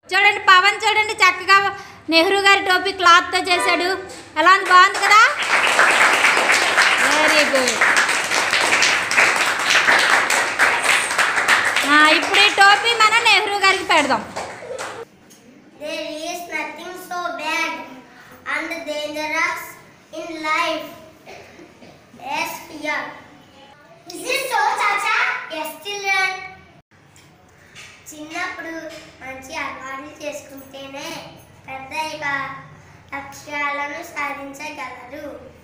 చూడండి పవన్ చూడండి చక్కగా నెహ్రూ గారి టోపీ క్లాత్తో చేశాడు ఎలా ఉంది బాగుంది కదా వెరీ గుడ్ ఇప్పుడు ఈ టోపీ మనం నెహ్రూ గారికి పెడదాం There is nothing so bad and dangerous in life as fear. Is it so, Chacha? Yes, children. చిన్నప్పుడు మంచి అలవాట్లు చేసుకుంటేనే పెద్దగా లక్ష్యాలను సాధించగలరు